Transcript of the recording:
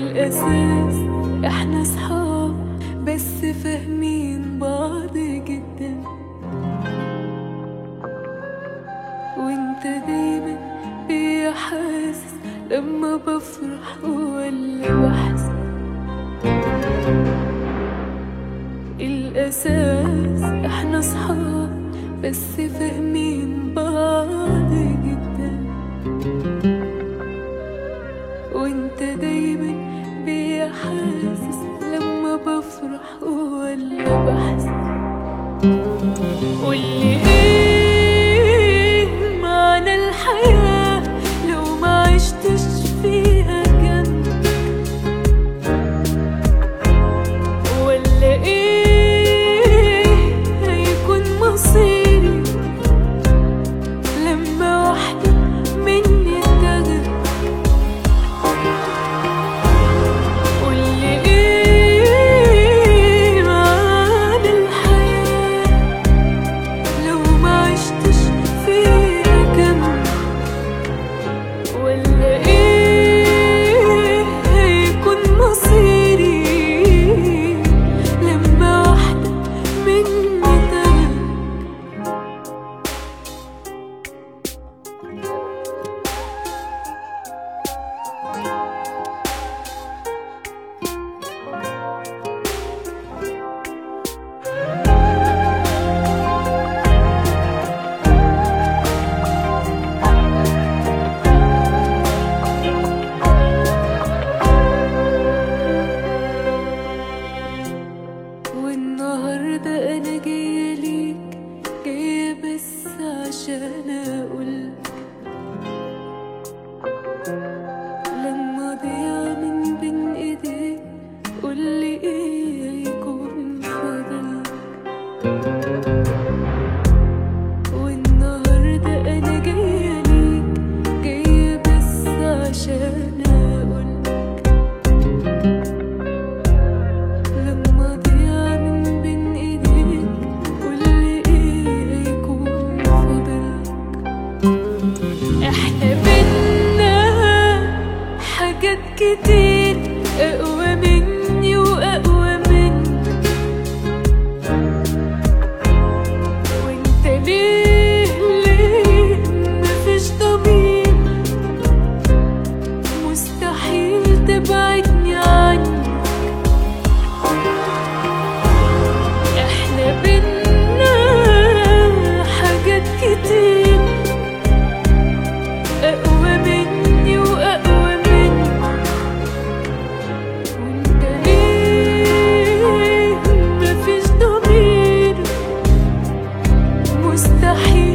الأساس احنا صحاب بس فاهمين بعض جدا وانت دايما بيا حاسس لما بفرح ولا بحزن الأساس احنا صحاب بس فاهمين بعض جدا وانت دايما بيا حاسس لما بفرح ولا بحزن قولي ايه معنى الحياة لو ما عشتش فيها جنبك ولا ايه هيكون مصيري لما واحدة مني تغرق قولي ايه معنى الحياة لو ما عشتش فيها كمان ولا ايه هيكون مصيري لما واحدة مني تغرق والنهاردة أنا جاية ليك جاية بس عشان أقولك لما ضيع من بين إيديك قولي إيه هيكون فضلك والنهاردة أنا جاية ليك جاية بس عشان أقولك لما ضيع من بين ايديك قولي ايه هيكون فضلك احنا بينا حاجات كتير اقوى مني واقوى منك وانت ليه ليه مفيش ضمير مستحيل تبعدني عنك احنا بينا حاجات كتير اقوى مني واقوى منك وانت ليه مفيش ضمير مستحيل